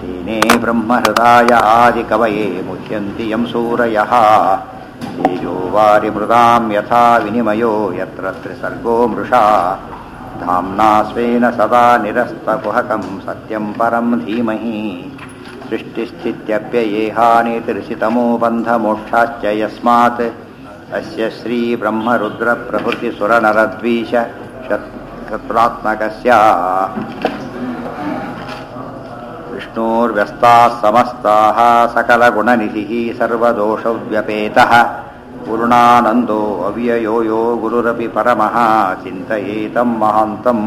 तेने ब्रह्महृदाय आदिकवये मुह्यन्ति यं सूरयः तेजो वारिमृदां यथा विनिमयो यत्र त्रिसर्गो मृषा धाम्ना स्वेन सदा निरस्तकुहकं सत्यं परं धीमहि सृष्टिस्थित्यप्ययेहानितिर्षितमो बन्धमोक्षाश्च यस्मात् अस्य श्रीब्रह्मरुद्रप्रभृतिसुरनरद्वीष शत्रुत्मकस्य विष्णोर्व्यस्ताः समस्ताः सकलगुणनिधिः सर्वदोषव्यपेतः पूर्णानन्दो अव्ययो यो गुरुरपि परमः चिन्तयेतं महान्तम्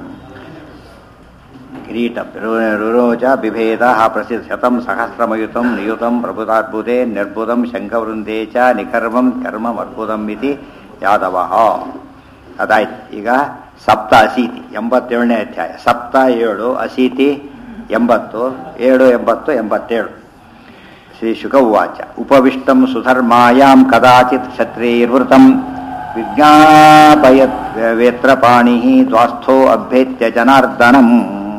किरीटरुरोच बिभेदः प्रसिद्धतं सहस्रमयुतं नियुतं प्रभुताद्भुते निर्बुधं शङ्खवृन्दे च निकर्मं ಕರ್ಮಮದ್ಭುತಂ ಇತಿ ಯಾದವಃ ಅದಾಯ್ತು ಈಗ ಸಪ್ತ ಅಸೀತಿ ಎಂಬತ್ತೇಳನೇ ಅಧ್ಯಾಯ ಸಪ್ತ ಏಳು ಅಸೀತಿ ಎಂಬತ್ತು ಏಳು ಎಂಬತ್ತು ಎಂಬತ್ತೇಳು ಶ್ರೀ ಶುಕ ಉವಾಚ ಉಪವಿಷ್ಟಂ ಸುಧರ್ಮಾಯಾಂ ಕದಾಚಿತ್ ಕ್ಷತ್ರಿಯೈರ್ವೃತಂ ವಿಜ್ಞಾಪಯತ್ ವೇತ್ರಪಾಣಿ ದ್ವಾಸ್ಥೋ ಅಭ್ಯೇತ್ಯ ಜನಾರ್ದನಂ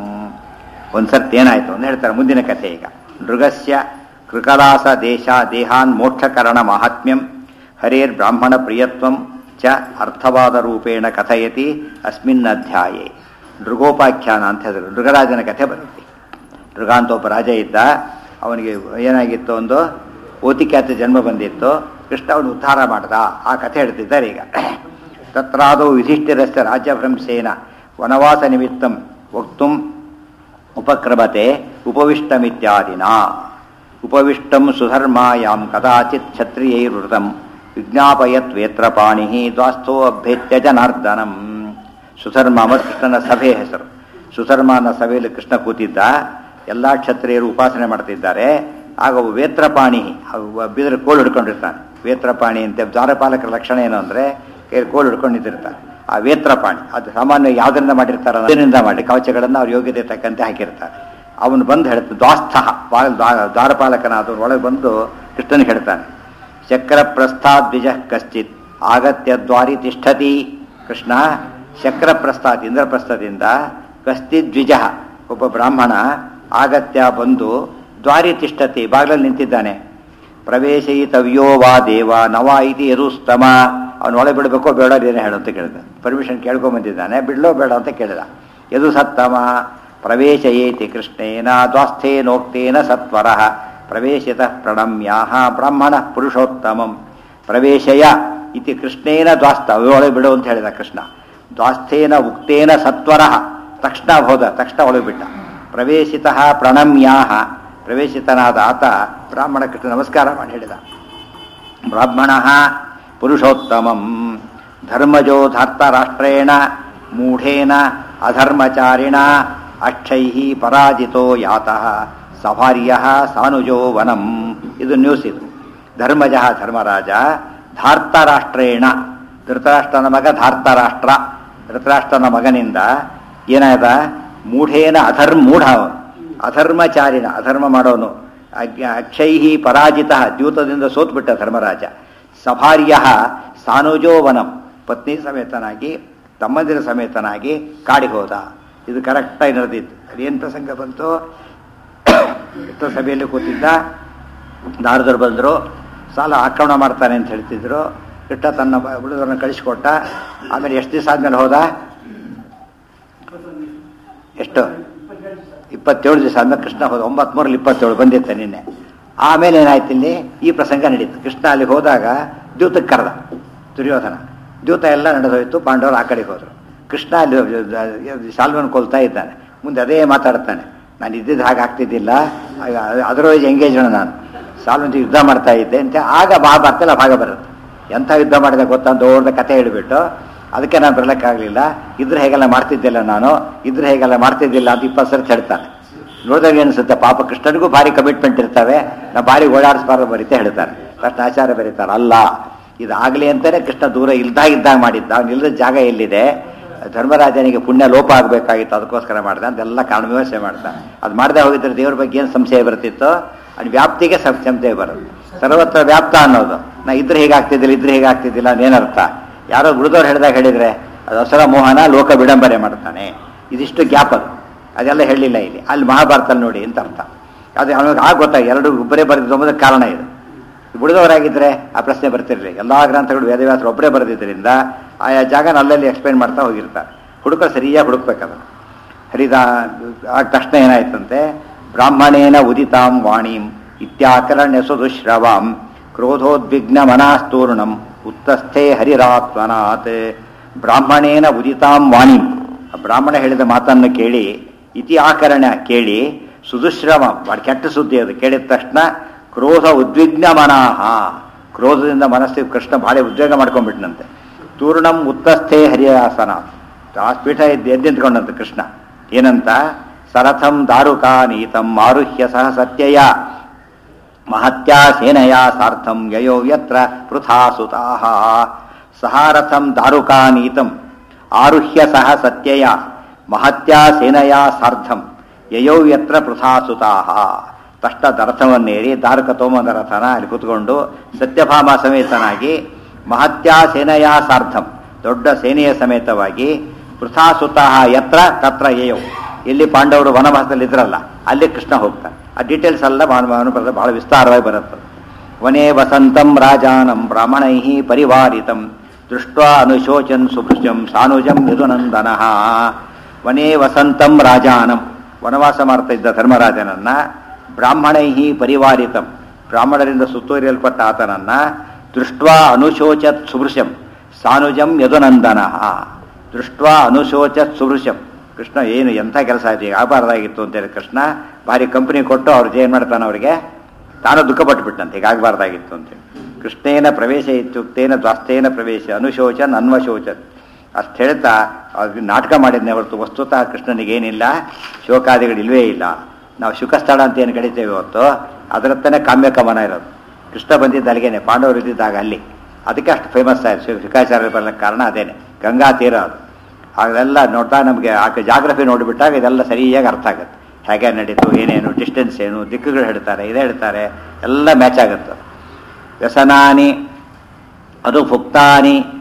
ಒಂದ್ಸರ್ತಿ ಏನಾಯ್ತು ಅಂತ ಹೇಳ್ತಾರೆ ಮುಂದಿನ ಕಥೆ ಈಗ ನೃಗಸ್ಯ ಕೃಕಲಾಸ ದೇಶ ದೇಹಾನ್ ಮೋಕ್ಷಕರಣ ಮಾಹಾತ್ಮ್ಯಂ ಹರೇರ್ ಬ್ರಾಹ್ಮಣ ಪ್ರಿಯತ್ವಂ ಚ ಅರ್ಥವಾದ ರೂಪೇಣ ಕಥಯತಿ ಅಸ್ಮಿನ್ ಅಧ್ಯಾಯೇ ನೃಗೋಪಾಖ್ಯಾನ ಅಂತ ಹೇಳಿದ್ರು ನೃಗರಾಜನ ಕಥೆ ಬರುತ್ತೆ ನೃಗ ಅಂತ ಒಬ್ಬ ರಾಜ ಇದ್ದ ಅವನಿಗೆ ಏನಾಗಿತ್ತು ಒಂದು ಓತಿಕ್ಯಾತ ಜನ್ಮ ಬಂದಿತ್ತು ಕೃಷ್ಣ ಅವನು ಉದ್ಧಾರ ಮಾಡ್ದ ಆ ಕಥೆ ಹೇಳ್ತಿದ್ದಾರೆ ಈಗ ತತ್ರಾದೌ ಯುಧಿಷ್ಠಿರಸ್ಯ ರಾಜ್ಯಭ್ರಂಶೇನ ವನವಾಸ ನಿಮಿತ್ತಂ ವಕ್ತುಂ ಉಪಕ್ರಮತೆ ಉಪವಿಷ್ಟಮಿತ್ಯಾದಿನ ಉಪವಿಷ್ಟಂ ಸುಧರ್ಮಾಯಾಂ ಕದಾಚಿತ್ ಕ್ಷತ್ರಿಯೈರ್ವೃತಂ ವಿಜ್ಞಾಪಯತ್ ವೇತ್ರಪಾಣಿ ದ್ವಾಸ್ಥೋ ಅಭ್ಯೇತ್ಯ ಜನಾರ್ದನಂ ಸುಧರ್ಮ ಮತ್ತು ಕೃಷ್ಣನ ಸಭೆ ಹೆಸರು ಸುಧರ್ಮನ ಸಭೆಯಲ್ಲಿ ಕೃಷ್ಣ ಕೂತಿದ್ದ ಎಲ್ಲ ಕ್ಷತ್ರಿಯರು ಉಪಾಸನೆ ಮಾಡ್ತಿದ್ದಾರೆ ಆಗ ಒಬ್ಬ ವೇತ್ರಪಾಣಿ ಬಿದಿರು ಕೋಲು ಹಿಡ್ಕೊಂಡಿರ್ತಾನೆ ವೇತ್ರಪಾಣಿ ಅಂತ ದ್ವಾರಪಾಲಕರ ಲಕ್ಷಣ ಏನು ಅಂದರೆ ಕೋಲು ಹಿಡ್ಕೊಂಡು ನಿಂತಿರ್ತಾನೆ ಆ ವೇತ್ರಪಾಣಿ ಅದು ಸಾಮಾನ್ಯ ಯಾವುದರಿಂದ ಮಾಡಿರ್ತಾರೆ ಅದರಿಂದ ಮಾಡಿ ಕವಚಗಳನ್ನು ಅವ್ರ ಯೋಗ್ಯತೆ ತಕ್ಕಂತೆ ಹಾಕಿರ್ತಾರೆ ಅವನು ಬಂದು ಹೇಳ್ತಾನೆ ದ್ವಾಸ್ಥ ದ್ವಾರಪಾಲಕನಾದವನು ಒಳಗೆ ಬಂದು ಕೃಷ್ಣನಿಗೆ ಹೇಳ್ತಾನೆ ಚಕ್ರ ಪ್ರಸ್ಥಾತ್ ದ್ವಿಜ ಕಶ್ಚಿತ್ ಆಗತ್ಯ ದ್ವಾರಿ ತಿಷ್ಠತಿ ಕೃಷ್ಣ ಚಕ್ರ ಪ್ರಸ್ಥಾತ್ ಇಂದ್ರಪ್ರಸ್ಥದಿಂದ ಕಶ್ಚಿತ್ ದ್ವಿಜ ಒಬ್ಬ ಬ್ರಾಹ್ಮಣ ಆಗತ್ಯ ಬಂದು ದ್ವಾರಿ ತಿಷ್ಠತಿ ಬಾಗಿಲಲ್ಲಿ ನಿಂತಿದ್ದಾನೆ ಪ್ರವೇಶಯಿತವ್ಯೋ ವಾ ದೇವ ನವ ಇತಿ ಯದುಸ್ತಮ ಅವನು ಒಳಗೆ ಬಿಡಬೇಕೋ ಬೇಡ ಏನೇ ಹೇಳು ಅಂತ ಕೇಳಿದ ಪರ್ಮಿಷನ್ ಕೇಳ್ಕೊಂಬಂದಿದ್ದಾನೆ ಬಿಡ್ಲೋ ಬೇಡ ಅಂತ ಕೇಳಿದ ಯದು ಸತ್ತಮ ಪ್ರವೇಶಯೇತಿ ಕೃಷ್ಣೇನ ದ್ವಾಸ್ಥೇನೋಕ್ತೇನ ಸತ್ವರ ಪ್ರವೇಶಿತ ಪ್ರಣಮ್ಯಾಹ ಬ್ರಾಹ್ಮಣ ಪುರುಷೋತ್ತಮಂ ಪ್ರವೇಶಯ ಇತಿ ಕೃಷ್ಣೇನ ದ್ವಾಸ್ತ ಒಳಗೆ ಬಿಡು ಅಂತ ಹೇಳಿದ ಕೃಷ್ಣ ದ್ವಾಸ್ಥೇನ ಉಕ್ತೇನ ಸತ್ವರ ತಕ್ಷಣ ಹೋದ ತಕ್ಷಣ ಒಳಗೆ ಬಿಟ್ಟ ಪ್ರವೇಶಿತ ಪ್ರಣಮ್ಯಾಹ ಪ್ರವೇಶಿತನಾದ ಆತ ಬ್ರಾಹ್ಮಣ ಕೃಷ್ಣ ನಮಸ್ಕಾರ ಮಾಡಿ ಹೇಳಿದ ಬ್ರಾಹ್ಮಣ ಪುರುಷೋತ್ತಮಂ ಧರ್ಮಜೋ ಧಾರ್ತರಾಷ್ಟ್ರೇಣ ಮೂಢೇನ ಅಧರ್ಮಚಾರಿಣ ಅಕ್ಷೈ ಪರಾಜಿತೋ ಯಾತಃ ಸಭಾರ್ಯ ಸಾನುಜೋ ವನಂ ಇದು ನ್ಯೂಸ್ ಇದು ಧರ್ಮಜ ಧರ್ಮರಾಜ ಧಾರ್ತರಾಷ್ಟ್ರೇಣ ಧೃತರಾಷ್ಟ್ರನ ಮಗ ಧಾರ್ತರಾಷ್ಟ್ರ ಧೃತರಾಷ್ಟ್ರನ ಮಗನಿಂದ ಏನಾದ ಮೂಢೇನ ಅಧರ್ಮೂಢ ಅವನು ಅಧರ್ಮಚಾರಿಣ ಅಧರ್ಮ ಮಾಡೋನು ಅಕ್ಷೈ ಪರಾಜಿತ ದ್ಯೂತದಿಂದ ಸೋತ್ಬಿಟ್ಟ ಧರ್ಮರಾಜ ಸಭಾರ್ಯ ಸಾನುಜೋ ವನಂ ಪತ್ನಿ ಸಮೇತನಾಗಿ ತಮ್ಮಂದಿರ ಸಮೇತನಾಗಿ ಕಾಡಿಗೆ ಹೋದ ಇದು ಕರೆಕ್ಟಾಗಿ ನಡೆದಿತ್ತು ಅದೇನು ಪ್ರಸಂಗ ಬಂತು ಎಷ್ಟೋ ಸಭೆಯಲ್ಲಿ ಕೂತಿದ್ದ ನಾರದರು ಬಂದರು ಸಾಲ ಆಕ್ರಮಣ ಮಾಡ್ತಾನೆ ಅಂತ ಹೇಳ್ತಿದ್ರು ಕೃಷ್ಣ ತನ್ನ ಉಳಿದವ್ರನ್ನ ಕಳಿಸ್ಕೊಟ್ಟ ಆಮೇಲೆ ಎಷ್ಟು ದಿವಸ ಆದ್ಮೇಲೆ ಹೋದ ಎಷ್ಟು ಇಪ್ಪತ್ತೇಳು ದಿವಸ ಆದ್ಮೇಲೆ ಕೃಷ್ಣ ಹೋದ ಒಂಬತ್ಮೂರಲ್ಲಿ ಇಪ್ಪತ್ತೇಳು ಬಂದಿತ್ತೆ ನಿನ್ನೆ ಆಮೇಲೆ ಏನಾಯ್ತು ಇಲ್ಲಿ ಈ ಪ್ರಸಂಗ ನಡೀತು ಕೃಷ್ಣ ಅಲ್ಲಿ ಹೋದಾಗ ದ್ಯೂತಕ್ಕೆ ಕರೆದ ದುರ್ಯೋಧನ ದ್ಯೂತ ಎಲ್ಲ ನಡೆದೋಯ್ತು ಪಾಂಡವರು ಆ ಕಡೆಗೆ ಹೋದರು ಕೃಷ್ಣ ಅಲ್ಲಿ ಶಾಲ್ವನ್ ಕೊಲ್ತಾ ಇದ್ದಾನೆ ಮುಂದೆ ಅದೇ ಮಾತಾಡ್ತಾನೆ ನಾನು ಇದ್ದಿದ್ದು ಹಾಗೆ ಆಗ್ತಿದ್ದಿಲ್ಲ ಅದರ್ವೈಸ್ ಎಂಗೇಜ್ಮೆಂಟ್ ನಾನು ಸಾಲ್ವಂತ ಯುದ್ಧ ಮಾಡ್ತಾ ಇದ್ದೆ ಅಂತ ಆಗ ಬಾ ಬರ್ತಲ್ಲ ಭಾಗ ಬರುತ್ತೆ ಎಂಥ ಯುದ್ಧ ಮಾಡಿದೆ ಗೊತ್ತಾ ದೊಡ್ಡ ಕತೆ ಹೇಳಿಬಿಟ್ಟು ಅದಕ್ಕೆ ನಾನು ಬರಲಿಕ್ಕಾಗಲಿಲ್ಲ ಇದ್ರೆ ಹೇಗೆಲ್ಲ ಮಾಡ್ತಿದ್ದಿಲ್ಲ ನಾನು ಇದ್ರೆ ಹೇಗೆಲ್ಲ ಮಾಡ್ತಿದ್ದಿಲ್ಲ ಅಂತ ಇಪ್ಪತ್ತು ಸರ್ತಿ ಹೇಳ್ತಾನೆ ನೋಡಿದಾಗ ಅನಿಸುತ್ತೆ ಪಾಪ ಕೃಷ್ಣನಿಗೂ ಭಾರಿ ಕಮಿಟ್ಮೆಂಟ್ ಇರ್ತವೆ ನಾ ಭಾರಿ ಓಡಾಡಿಸ್ಬಾರ್ದು ಬರೀತಾ ಹೇಳ್ತಾರೆ ಕೃಷ್ಣ ಆಚಾರ ಬರೀತಾರೆ ಅಲ್ಲ ಇದಾಗಲಿ ಅಂತಾನೆ ಕೃಷ್ಣ ದೂರ ಇಲ್ದಾಗ ಇದ್ದಾಗ ಮಾಡಿದ್ದ ಅವ್ನು ಇಲ್ಲದ ಜಾಗ ಎಲ್ಲಿದೆ ಧರ್ಮರಾಜನಿಗೆ ಪುಣ್ಯ ಲೋಪ ಆಗಬೇಕಾಗಿತ್ತು ಅದಕ್ಕೋಸ್ಕರ ಮಾಡಿದ ಅಂತೆಲ್ಲ ಕಾರಣ ವ್ಯವಸ್ಥೆ ಮಾಡ್ದ ಅದು ಮಾಡದೆ ಹೋಗಿದ್ರೆ ದೇವ್ರ ಬಗ್ಗೆ ಏನು ಸಂಶಯ ಬರ್ತಿತ್ತು ಅದು ವ್ಯಾಪ್ತಿಗೆ ಸಂಶಯ ಬರೋದು ಸರ್ವತ್ರ ವ್ಯಾಪ್ತ ಅನ್ನೋದು ನಾ ಇದ್ರೆ ಹೇಗಾಗ್ತಿದ್ದಿಲ್ಲ ಇದ್ರೆ ಹೇಗಾಗ್ತಿದ್ದಿಲ್ಲ ಅದೇನರ್ಥ ಯಾರೋ ಉಳಿದವ್ರು ಹೇಳಿದಾಗ ಹೇಳಿದ್ರೆ ಅದು ಅಸರ ಮೋಹನ ಲೋಕ ವಿಡಂಬನೆ ಮಾಡ್ತಾನೆ ಇದಿಷ್ಟು ಗ್ಯಾಪ್ ಅದು ಅದೆಲ್ಲ ಹೇಳಿಲ್ಲ ಇಲ್ಲಿ ಅಲ್ಲಿ ಮಹಾಭಾರತಲ್ಲಿ ನೋಡಿ ಅಂತ ಅರ್ಥ ಅದು ಅವನಿಗೆ ಆಗ ಗೊತ್ತಾಗ ಎರಡು ಒಬ್ಬರೇ ಬರೆದಿದ್ದು ಎಂಬುದಕ್ಕೆ ಕಾರಣ ಇದು ಉಳಿದವರಾಗಿದ್ದರೆ ಆ ಪ್ರಶ್ನೆ ಬರ್ತಿರಲಿಲ್ಲ ಎಲ್ಲ ಗ್ರಂಥಗಳು ವೇದವ್ಯಾಸರು ಒಬ್ಬರೇ ಬರೆದಿದ್ದರಿಂದ ಆಯಾ ಜಾಗನ ಅಲ್ಲಲ್ಲಿ ಎಕ್ಸ್ಪ್ಲೈನ್ ಮಾಡ್ತಾ ಹೋಗಿರ್ತಾರೆ ಹುಡುಕರು ಸರಿಯಾಗಿ ಹುಡುಕ್ಬೇಕದು ಹರಿದ ಆಗ ತಕ್ಷಣ ಏನಾಯ್ತಂತೆ ಬ್ರಾಹ್ಮಣೇನ ಉದಿತಾಂ ವಾಣೀಂ ಇತ್ಯಾಕರಣ್ಯ ಸುದುಶ್ರವಾಂ ಕ್ರೋಧೋದ್ವಿಗ್ನ ಮನಾಸ್ತೂರ್ಣಂ ಉತ್ತಸ್ಥೆ ಹರಿರಾತ್ಮನಾತ್ ಬ್ರಾಹ್ಮಣೇನ ಉದಿತಾಂ ವಾಣೀಂ ಆ ಬ್ರಾಹ್ಮಣ ಹೇಳಿದ ಮಾತನ್ನು ಕೇಳಿ ಇತಿ ಆಕರಣ ಕೇಳಿ ಸುದುಶ್ರಮ ಭಾಳ ಕೆಟ್ಟ ಸುದ್ದಿ ಅದು ಕೇಳಿದ ತಕ್ಷಣ ಕ್ರೋಧ ಉದ್ವಿಗ್ನ ಮನಾಹ ಕ್ರೋಧದಿಂದ ಮನಸ್ಸಿಗೆ ಕೃಷ್ಣ ಭಾಳ ಉದ್ವೇಗ ಮಾಡ್ಕೊಂಡ್ಬಿಟ್ನಂತೆ ತೂರ್ಣಂ ಉತ್ತಸ್ಥೆ ಹರಿಯಾಸನ ಆ ಪೀಠ ಎದ್ದು ಎದ್ದು ನಿಂತ್ಕೊಂಡಂತೆ ಕೃಷ್ಣ ಏನಂತ ಸರಥಂ ದಾರುಕಾನೀತಂ ಆರುಹ್ಯ ಸಹ ಸತ್ಯಯ ಮಹತ್ಯಾ ಸೇನೆಯ ಸಾರ್ಥಂ ಯಯೋ ಯತ್ರ ಪೃಥಾ ಸುತಾಹ ಸಹಾರಥಂ ದಾರುಕಾನೀತಂ ಆರುಹ್ಯ ಸಹ ಸತ್ಯಯ ಮಹತ್ಯಾ ಸೇನೆಯ ಸಾರ್ಧಂ ಯಯೋ ಯತ್ರ ಪೃಥಾ ಸುತಾಹ ತಷ್ಟ ದರಥವನ್ನೇರಿ ದಾರುಕ ತೋಮದ ರಥನ ಅಲ್ಲಿ ಕೂತ್ಕೊಂಡು ಸತ್ಯಭಾಮ ಸಮೇತನಾಗಿ ಮಹತ್ಯಾ ಸೇನೆಯ ಸಾರ್ಧಂ ದೊಡ್ಡ ಸೇನೆಯ ಸಮೇತವಾಗಿ ಪೃಥಾಸುತಃ ಯತ್ರ ತತ್ರ ಯಯೋ ಎಲ್ಲಿ ಪಾಂಡವರು ವನವಾಸದಲ್ಲಿ ಇದ್ರಲ್ಲ ಅಲ್ಲಿ ಕೃಷ್ಣ ಹೋಗ್ತಾನೆ ಆ ಡೀಟೇಲ್ಸ್ ಎಲ್ಲ ಭಾನುಪ್ರದ ಬಹಳ ವಿಸ್ತಾರವಾಗಿ ಬರುತ್ತೆ ವನೇ ವಸಂತಂ ರಾಜಾನಂ ಬ್ರಾಹ್ಮಣೈ ಪರಿವಾರಿತಂ ದೃಷ್ಟ ಅನುಶೋಚನ್ ಸುಭೃಜಂ ಸಾನುಜಂ ಯದುನಂದನಃ ವನೇ ವಸಂತಂ ರಾಜಾನಂ ವನವಾಸ ಮಾಡ್ತಾ ಇದ್ದ ಧರ್ಮರಾಜನನ್ನ ಬ್ರಾಹ್ಮಣೈ ಪರಿವಾರಿತಂ ಬ್ರಾಹ್ಮಣರಿಂದ ಸುತ್ತುವರಿಯಲ್ಪಟ್ಟ ಆತನನ್ನ ದೃಷ್ಟ ಅನುಶೋಚತ್ ಸುಭೃಶಂ ಸಾನುಜಂ ಯದುನಂದನಃ ದೃಷ್ಟ ಅನುಶೋಚತ್ ಸುಭೃಶಂ ಕೃಷ್ಣ ಏನು ಎಂಥ ಕೆಲಸ ಆಯ್ತು ಈಗ ಆಗಬಾರ್ದಾಗಿತ್ತು ಅಂತೇಳಿ ಕೃಷ್ಣ ಭಾರಿ ಕಂಪನಿ ಕೊಟ್ಟು ಅವ್ರಿಗೆ ಏನು ಮಾಡ್ತಾನೆ ಅವರಿಗೆ ತಾನು ದುಃಖ ಪಟ್ಟುಬಿಟ್ಟಂತೆ ಈಗ ಆಗಬಾರ್ದಾಗಿತ್ತು ಅಂತೇಳಿ ಕೃಷ್ಣೇನ ಪ್ರವೇಶ ಇತ್ಯುಕ್ತೇನ ದ್ವಾಸ್ತೇನ ಪ್ರವೇಶ ಅನುಶೋಚನ್ ಅನ್ವಶೋಚನ್ ಅಷ್ಟು ಹೇಳ್ತಾ ಅವ್ರಿಗೆ ನಾಟಕ ಮಾಡಿದ್ನೇ ಹೊರತು ವಸ್ತುತಃ ಕೃಷ್ಣನಿಗೇನಿಲ್ಲ ಶೋಕಾದಿಗಳು ಇಲ್ವೇ ಇಲ್ಲ ನಾವು ಶುಕಸ್ಥಳ ಅಂತ ಏನು ಕಡಿತೇವೆ ಹೊತ್ತು ಅದರತ್ತನೇ ಕಾಮ್ಯ ಕಮನ ಇರೋದು ಕೃಷ್ಣ ಬಂದಿದ್ದ ಅಲ್ಲಿಗೇನೆ ಪಾಂಡವರು ಇದ್ದಿದ್ದಾಗ ಅಲ್ಲಿ ಅದಕ್ಕೆ ಅಷ್ಟು ಫೇಮಸ್ ಆಯ್ತು ಶುಕಾಚಾರ್ಯ ಬರಲಿಕ್ಕೆ ಕಾರಣ ಅದೇನೆ ಗಂಗಾ ತೀರ ಅದು ಅದೆಲ್ಲ ನೋಡ್ತಾ ನಮಗೆ ಆ ಜಾಗ್ರಫಿ ನೋಡಿಬಿಟ್ಟಾಗ ಇದೆಲ್ಲ ಸರಿಯಾಗಿ ಅರ್ಥ ಆಗುತ್ತೆ ಹೇಗೆ ನಡೀತು ಏನೇನು ಡಿಸ್ಟೆನ್ಸ್ ಏನು ದಿಕ್ಕುಗಳು ಹೇಳ್ತಾರೆ ಇದೇ ಹೇಳ್ತಾರೆ ಎಲ್ಲ ಮ್ಯಾಚ್ ಆಗುತ್ತೆ ವ್ಯಸನಾನಿ ಅದು ಭುಕ್ತಾನಿ